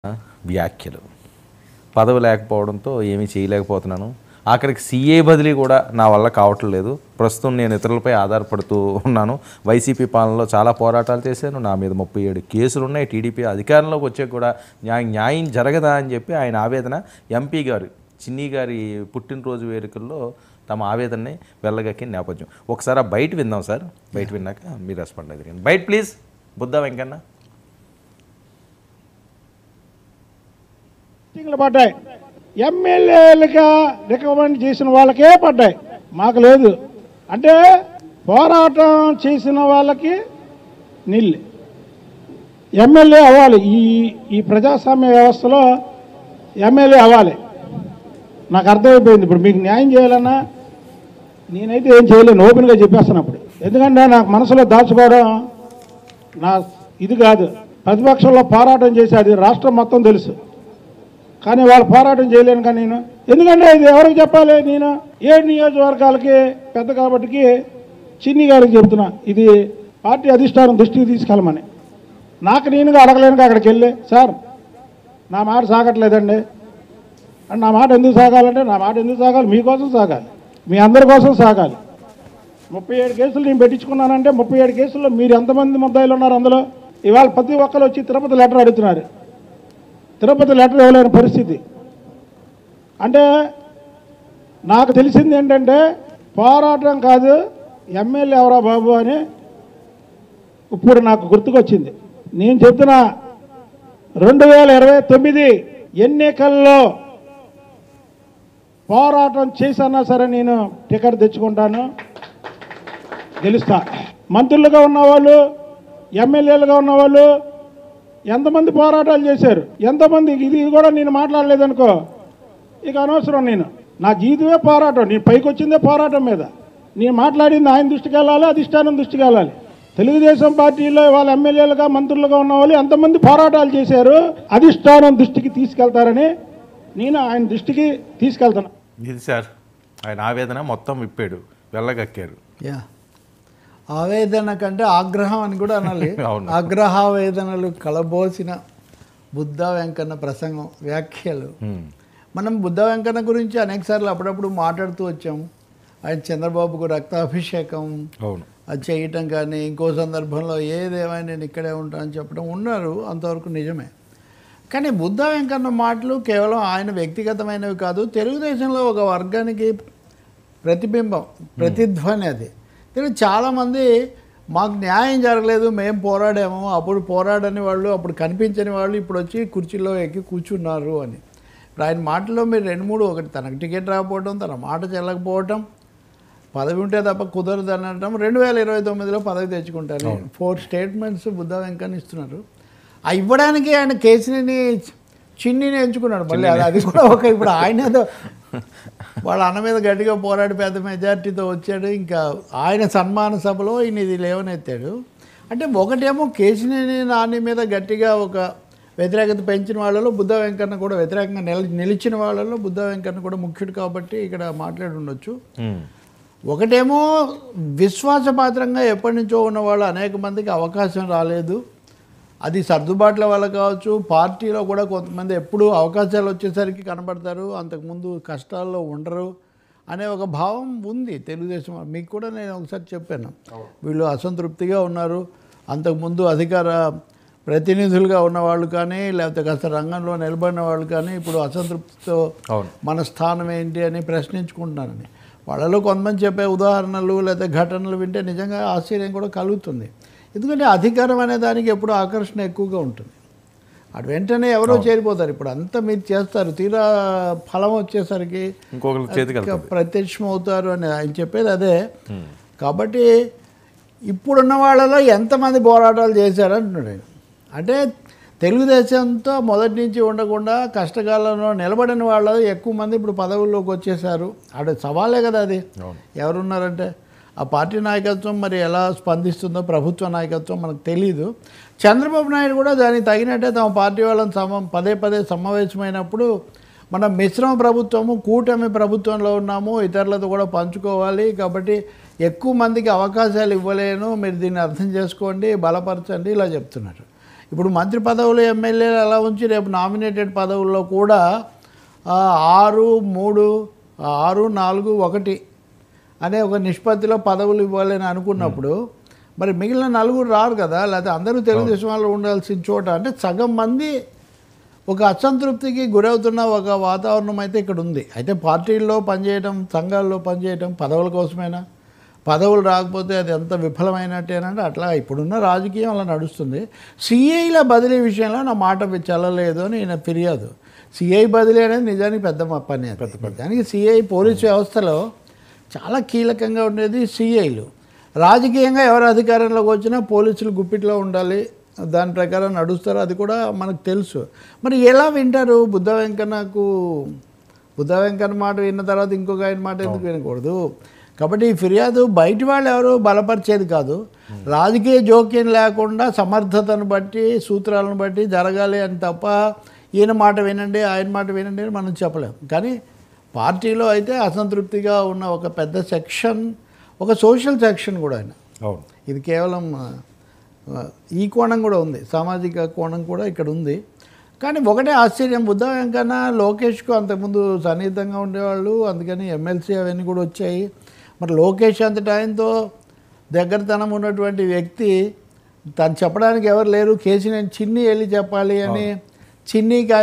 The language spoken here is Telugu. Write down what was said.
వ్యాఖ్యలు పదవి లేకపోవడంతో ఏమీ చేయలేకపోతున్నాను ఆఖరికి సీఏ బదిలీ కూడా నా వల్ల కావట్లేదు ప్రస్తుతం నేను ఇతరులపై ఆధారపడుతూ ఉన్నాను వైసీపీ పాలనలో చాలా పోరాటాలు చేశాను నా మీద ముప్పై ఏడు కేసులు ఉన్నాయి టీడీపీ అధికారంలోకి వచ్చే కూడా న్యాయం న్యాయం జరగదా అని చెప్పి ఆయన ఆవేదన ఎంపీ గారు చిన్ని గారి పుట్టినరోజు వేడుకల్లో తమ ఆవేదనని వెళ్ళగక్కి నేపథ్యం ఒకసారి ఆ బయట విందాం సార్ బయట విన్నాక మీరు రెస్పాండ్ అయ్యారు బయట ప్లీజ్ బుద్ధా వెంకన్న పోస్టింగ్లు పడ్డాయి ఎమ్మెల్యేలుగా రికమెండ్ చేసిన వాళ్ళకే పడ్డాయి మాకు లేదు అంటే పోరాటం చేసిన వాళ్ళకి నిల్ ఎమ్మెల్యే అవ్వాలి ఈ ఈ ప్రజాస్వామ్య వ్యవస్థలో ఎమ్మెల్యే అవ్వాలి నాకు అర్థమైపోయింది ఇప్పుడు మీకు న్యాయం చేయాలన్నా నేనైతే ఏం చేయలేను ఓపెన్గా చెప్పేస్తాను అప్పుడు ఎందుకంటే నాకు మనసులో దాచుకోవడం నా ఇది కాదు ప్రతిపక్షంలో పోరాటం చేసి అది రాష్ట్రం మొత్తం తెలుసు కానీ వాళ్ళు పోరాటం చేయలేను కానీ నేను ఎందుకంటే ఇది ఎవరికి చెప్పాలి నేను ఏడు నియోజకవర్గాలకి పెద్ద కాబట్టికి చిన్ని గారికి చెప్తున్నా ఇది పార్టీ అధిష్టానం దృష్టికి తీసుకెళ్ళమని నాకు నేనుగా అడగలేనుగా అక్కడికి వెళ్ళి సార్ నా మాట సాగట్లేదండి అంటే నా మాట ఎందుకు సాగాలంటే నా మాట ఎందుకు సాగాలి మీకోసం సాగాలి మీ అందరి కోసం సాగాలి ముప్పై ఏడు కేసులు నేను పెట్టించుకున్నానంటే ముప్పై ఏడు కేసుల్లో మీరు ఎంతమంది ముద్దాయిలు ఉన్నారు అందులో ఇవాళ ప్రతి ఒక్కరు వచ్చి తిరుపతి లెటర్ అడుగుతున్నారు తిరుపతి లెటర్ ఇవ్వలేని పరిస్థితి అంటే నాకు తెలిసింది ఏంటంటే పోరాటం కాదు ఎమ్మెల్యే ఎవరా బాబు అని ఇప్పుడు నాకు గుర్తుకొచ్చింది నేను చెప్తున్నా రెండు వేల ఇరవై తొమ్మిది ఎన్నికల్లో పోరాటం చేసన్నా సరే నేను టికెట్ తెచ్చుకుంటాను గెలుస్తా మంత్రులుగా ఉన్నవాళ్ళు ఎమ్మెల్యేలుగా ఉన్నవాళ్ళు ఎంతమంది పోరాటాలు చేశారు ఎంతమంది ఇది కూడా నేను మాట్లాడలేదనుకో ఇక అనవసరం నేను నా జీవితమే పోరాటం నేను పైకి వచ్చిందే పోరాటం మీద నేను మాట్లాడింది ఆయన దృష్టికి వెళ్ళాలి అధిష్టానం దృష్టికి వెళ్ళాలి తెలుగుదేశం పార్టీలో వాళ్ళ ఎమ్మెల్యేలుగా మంత్రులుగా ఉన్న వాళ్ళు ఎంతమంది పోరాటాలు చేశారు అధిష్టానం దృష్టికి తీసుకెళ్తారని నేను ఆయన దృష్టికి తీసుకెళ్తాను ఇది సార్ ఆయన ఆవేదన మొత్తం విప్పాడు వెళ్ళగక్కారు యా ఆవేదన కంటే ఆగ్రహం అని కూడా అనాలి అవును. ఆగ్రహావేదనలు కలబోసిన బుద్ధ వెంకన్న ప్రసంగం వ్యాఖ్యలు హ్మ్. మనం బుద్ధ వెంకన్న గురించి అనేకసార్లు అప్పుడప్పుడు మాట్లాడుతూ వచ్చాము ఆయన చంద్రబాబుకు రక్తాభిషేకం అవును అది చేయటం కానీ ఇంకో సందర్భంలో ఏదేమైనా నేను ఇక్కడే ఉంటానని చెప్పడం ఉన్నారు అంతవరకు నిజమే కానీ బుద్ధ వెంకన్న మాటలు కేవలం ఆయన వ్యక్తిగతమైనవి కాదు తెలుగుదేశంలో ఒక వర్గానికి ప్రతిబింబం ప్రతిధ్వని అది తెలుగు చాలామంది మాకు న్యాయం జరగలేదు మేము పోరాడాము అప్పుడు పోరాడని వాళ్ళు అప్పుడు కనిపించని వాళ్ళు ఇప్పుడు వచ్చి కుర్చీలో ఎక్కి కూర్చున్నారు అని ఇప్పుడు ఆయన మాటల్లో మీరు రెండు మూడు ఒకటి తనకు టికెట్ రాకపోవడం తన మాట చెల్లకపోవటం పదవి ఉంటే తప్ప కుదరదు అని అనడం రెండు వేల ఇరవై తొమ్మిదిలో పదవి తెచ్చుకుంటాను ఫోర్ స్టేట్మెంట్స్ బుద్ధ వెంకన్న ఇస్తున్నారు ఆ ఇవ్వడానికి ఆయన కేసుని చిన్నిని ఎంచుకున్నాడు మళ్ళీ అది అది కూడా ఒక ఇప్పుడు ఆయన ఏదో వాళ్ళ అన్న మీద గట్టిగా పోరాడి పెద్ద మెజార్టీతో వచ్చాడు ఇంకా ఆయన సన్మాన సభలో ఈయన ఇది లేవనెత్తాడు అంటే ఒకటేమో కేసినేని నాని మీద గట్టిగా ఒక వ్యతిరేకత పెంచిన వాళ్ళలో బుద్ధ వెంకన్న కూడా వ్యతిరేకంగా నిల నిలిచిన వాళ్ళలో బుద్ధ వెంకన్న కూడా ముఖ్యుడు కాబట్టి ఇక్కడ మాట్లాడి ఉండొచ్చు హ్మ్. ఒకటేమో విశ్వాసపాత్రంగా ఎప్పటి నుంచో ఉన్న వాళ్ళు అనేక మందికి అవకాశం రాలేదు అది సర్దుబాట్ల వల్ల కావచ్చు పార్టీలో కూడా కొంతమంది ఎప్పుడు అవకాశాలు వచ్చేసరికి కనబడతారు అంతకుముందు కష్టాల్లో ఉండరు అనే ఒక భావం ఉంది తెలుగుదేశం వాళ్ళు. మీకు కూడా నేను ఒకసారి చెప్పాను వీళ్ళు అసంతృప్తిగా ఉన్నారు అంతకుముందు అధికార ప్రతినిధులుగా ఉన్న వాళ్ళు కానీ లేకపోతే కాస్త రంగంలో నిలబడిన వాళ్ళు కానీ ఇప్పుడు అసంతృప్తితో అవును మన స్థానం ఏంటి అని ప్రశ్నించుకుంటున్నారని వాళ్ళలో కొంతమంది చెప్పే ఉదాహరణలు లేదా ఘటనలు వింటే నిజంగా ఆశ్చర్యం కూడా కలుగుతుంది ఎందుకంటే అధికారం అనే దానికి ఎప్పుడు ఆకర్షణ ఎక్కువగా ఉంటుంది అటు వెంటనే ఎవరో చేరిపోతారు ఇప్పుడు అంతా మీరు చేస్తారు తీరా ఫలం వచ్చేసరికి ఇంకొకరి చేతికి ఇంకా వెళ్తుంది ప్రత్యక్షం అవుతారు అని ఆయన చెప్పేది అదే కాబట్టి ఇప్పుడున్న వాళ్ళలో ఎంతమంది పోరాటాలు చేశారు అంటున్నాడు ఆయన అంటే తెలుగుదేశంతో మొదటి నుంచి ఉండకుండా కష్టకాలంలో నిలబడిన వాళ్ళు ఎక్కువ మంది ఇప్పుడు పదవుల్లోకి వచ్చేసారు అటు సవాలే కదా అది అవును ఎవరున్నారంటే ఆ పార్టీ నాయకత్వం మరి ఎలా స్పందిస్తుందో ప్రభుత్వ నాయకత్వం మనకు తెలియదు చంద్రబాబు నాయుడు కూడా దానికి తగినట్టే తమ పార్టీ వాళ్ళని సమ పదే పదే సమావేశమైనప్పుడు మనం మిశ్రమ ప్రభుత్వము కూటమి ప్రభుత్వంలో ఉన్నాము ఇతరులతో కూడా పంచుకోవాలి కాబట్టి ఎక్కువ మందికి అవకాశాలు ఇవ్వలేను మీరు దీన్ని అర్థం చేసుకోండి బలపరచండి ఇలా చెప్తున్నారు ఇప్పుడు మంత్రి పదవులు ఎమ్మెల్యేలు అలా ఉంచి రేపు నామినేటెడ్ పదవుల్లో కూడా ఆ, ఆరు మూడు ఆ, ఆరు నాలుగు ఒకటి అనే ఒక నిష్పత్తిలో పదవులు ఇవ్వాలని అనుకున్నప్పుడు మరి మిగిలిన నలుగురు రారు కదా లేకపోతే అందరూ తెలుగుదేశం వాళ్ళు ఉండాల్సిన చోట అంటే సగం మంది ఒక అసంతృప్తికి గురవుతున్న ఒక వాతావరణం అయితే ఇక్కడ ఉంది అయితే పార్టీల్లో పనిచేయడం సంఘాల్లో పనిచేయడం పదవుల కోసమేనా పదవులు రాకపోతే అది ఎంత విఫలమైనట్టేనంటే అట్లా ఇప్పుడున్న రాజకీయం అలా నడుస్తుంది సిఐల బదిలీ విషయంలో నా మాట చెల్లలేదు అని ఈయన ఫిర్యాదు సిఐ బదిలీ అనేది నిజానికి పెద్ద మ- పని అది నిజానికి సిఐ పోలీస్ వ్యవస్థలో చాలా కీలకంగా ఉండేది సిఐలు రాజకీయంగా ఎవరు అధికారంలోకి వచ్చినా పోలీసులు గుప్పిట్లో ఉండాలి దాని ప్రకారం నడుస్తారు అది కూడా మనకు తెలుసు మరి ఎలా వింటారు బుద్ధ వెంకన్నకు బుద్ధ వెంకన్న మాట విన్న తర్వాత ఇంకొక ఆయన మాట ఎందుకు వినకూడదు కాబట్టి ఈ ఫిర్యాదు బయటి వాళ్ళు ఎవరు బలపరిచేది కాదు రాజకీయ జోక్యం లేకుండా సమర్థతను బట్టి సూత్రాలను బట్టి జరగాలి అని తప్ప ఈయన మాట వినండి ఆయన మాట వినండి అని మనం చెప్పలేం కానీ పార్టీలో అయితే అసంతృప్తిగా ఉన్న ఒక పెద్ద సెక్షన్ ఒక సోషల్ సెక్షన్ కూడా ఆయన అవును ఇది కేవలం ఆ, ఆ, ఈ కోణం కూడా ఉంది సామాజిక కోణం కూడా ఇక్కడ ఉంది కానీ ఒకటే ఆశ్చర్యం బుద్ధ వెంకన్న లోకేష్కు అంతకుముందు సన్నిహితంగా ఉండేవాళ్ళు అందుకని ఎమ్మెల్సీ అవన్నీ కూడా వచ్చాయి మరి లోకేష్ అంత టైంతో దగ్గరతనం ఉన్నటువంటి వ్యక్తి తను చెప్పడానికి ఎవరు లేరు కేసీ నేను చిన్ని వెళ్ళి చెప్పాలి అని చిన్నికి